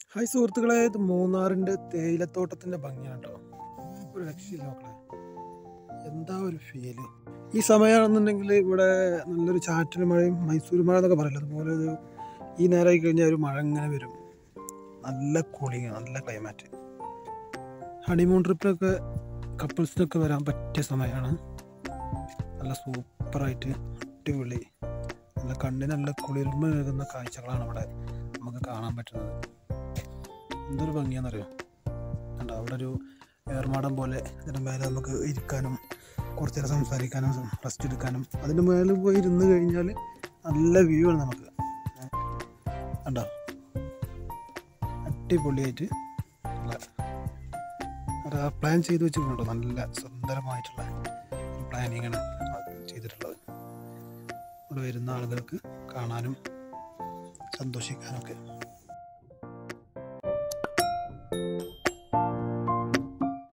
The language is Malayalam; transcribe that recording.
ഹായ് സുഹൃത്തുക്കളെ ഇത് മൂന്നാറിൻ്റെ തേയിലത്തോട്ടത്തിൻ്റെ ഭംഗിയാണ് കേട്ടോ ഒരു രക്ഷയില്ല മക്കളെ എന്താ ഒരു ഫീല് ഈ സമയമാണെന്നുണ്ടെങ്കിൽ ഇവിടെ നല്ലൊരു ചാറ്റൽ മഴയും മൈസൂർ മഴ എന്നൊക്കെ പറയില്ല അതുപോലെ ഒരു ഈ നേരമായി കഴിഞ്ഞാൽ ഒരു മഴ ഇങ്ങനെ വരും നല്ല കൂളിങ് നല്ല ക്ലൈമാറ്റ് ഹണിമൂൺ ട്രിപ്പിനൊക്കെ കപ്പിൾസിനൊക്കെ വരാൻ പറ്റിയ സമയമാണ് നല്ല സൂപ്പറായിട്ട് അടിപൊളി നല്ല കണ്ണിന് നല്ല കുളിർമ നൽകുന്ന കാഴ്ചകളാണ് ഇവിടെ നമുക്ക് കാണാൻ പറ്റുന്നത് എന്തൊരു ഭംഗിയാണെന്നറിയോ കണ്ടോ അവിടെ ഒരു ഏർമാടം പോലെ ഇതിന് മേലെ നമുക്ക് ഇരിക്കാനും കുറച്ച് നേരം സംസാരിക്കാനും റെസ്റ്റ് എടുക്കാനും അതിന് മേലെ പോയി ഇരുന്ന് കഴിഞ്ഞാൽ നല്ല വ്യൂ ആണ് നമുക്ക് കണ്ടോ അടിപൊളിയായിട്ട് നല്ല പ്ലാൻ ചെയ്ത് വെച്ചിട്ടുണ്ടോ നല്ല സുന്ദരമായിട്ടുള്ള പ്ലാനിങ് ആണ് ചെയ്തിട്ടുള്ളത് ഇവിടെ വരുന്ന ആളുകൾക്ക് കാണാനും സന്തോഷിക്കാനൊക്കെ